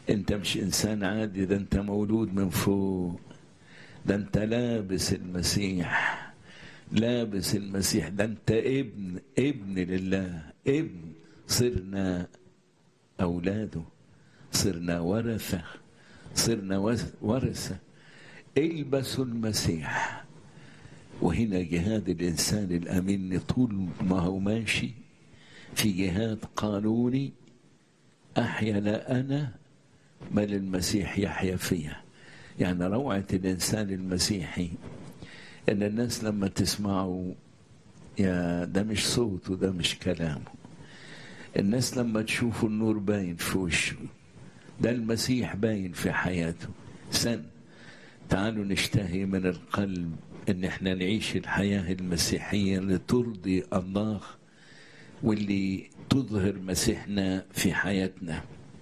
انت مش انسان عادي ده انت مولود من فوق ده انت لابس المسيح لابس المسيح ده انت ابن ابن لله ابن صرنا اولاده صرنا ورثه صرنا ورثه البسوا المسيح وهنا جهاد الانسان الامين طول ما هو ماشي في جهاد قانوني احيا لا انا بل المسيح يحيا فيها يعني روعه الانسان المسيحي ان الناس لما تسمعوا يا ده مش صوته ده مش كلامه الناس لما تشوفوا النور باين في وشه ده المسيح باين في حياته سن تعالوا نشتهي من القلب ان احنا نعيش الحياة المسيحية اللي ترضي الله واللي تظهر مسيحنا في حياتنا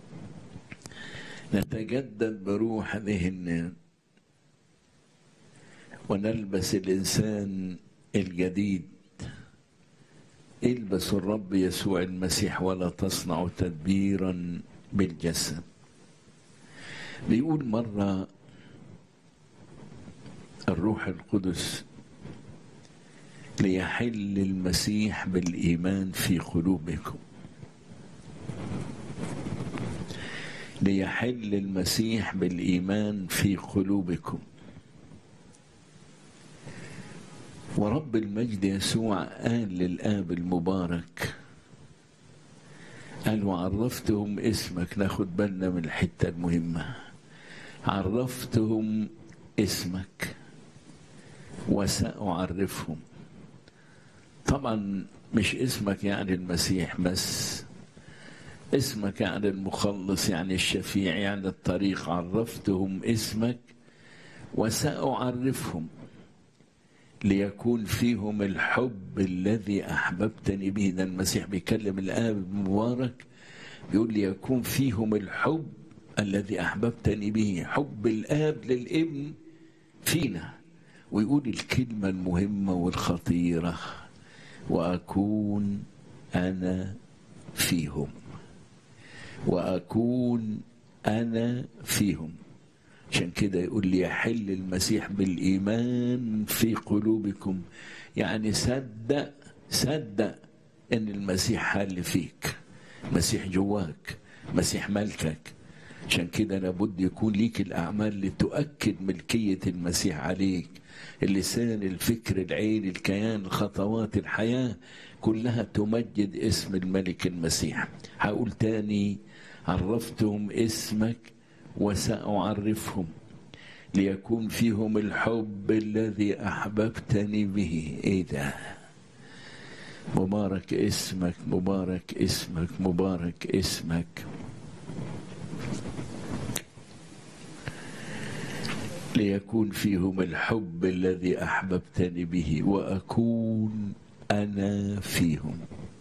نتجدد بروح ذهننا ونلبس الإنسان الجديد البسوا الرب يسوع المسيح ولا تصنعوا تدبيرا بالجسد بيقول مرة الروح القدس ليحل المسيح بالإيمان في قلوبكم ليحل المسيح بالإيمان في قلوبكم ورب المجد يسوع قال للآب المبارك قال وعرفتهم اسمك ناخد بالنا من الحتة المهمة عرفتهم اسمك وسأعرفهم طبعا مش اسمك يعني المسيح بس اسمك يعني المخلص يعني الشفيع يعني الطريق عرفتهم اسمك وسأعرفهم ليكون فيهم الحب الذي احببتني به ده المسيح بيكلم الاب المبارك بيقول ليكون فيهم الحب الذي احببتني به حب الاب للابن فينا ويقول الكلمه المهمه والخطيره واكون انا فيهم واكون انا فيهم عشان كده يقول لي يحل المسيح بالإيمان في قلوبكم يعني صدق صدق ان المسيح حل فيك مسيح جواك مسيح ملكك عشان كده لابد يكون ليك الأعمال اللي تؤكد ملكية المسيح عليك اللسان الفكر العين الكيان الخطوات الحياة كلها تمجد اسم الملك المسيح هقول تاني عرفتهم اسمك وسأعرفهم ليكون فيهم الحب الذي أحببتني به إيه ده مبارك اسمك مبارك اسمك مبارك اسمك ليكون فيهم الحب الذي أحببتني به وأكون أنا فيهم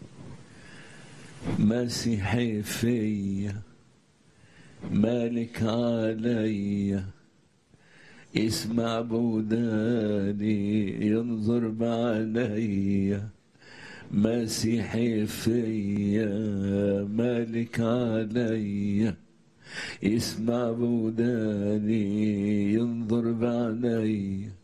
مسيحي فيا مالك علي اسمع بوداني ينظر بعلي مسيحي فيا مالك علي اسمع بوداني ينظر بعلي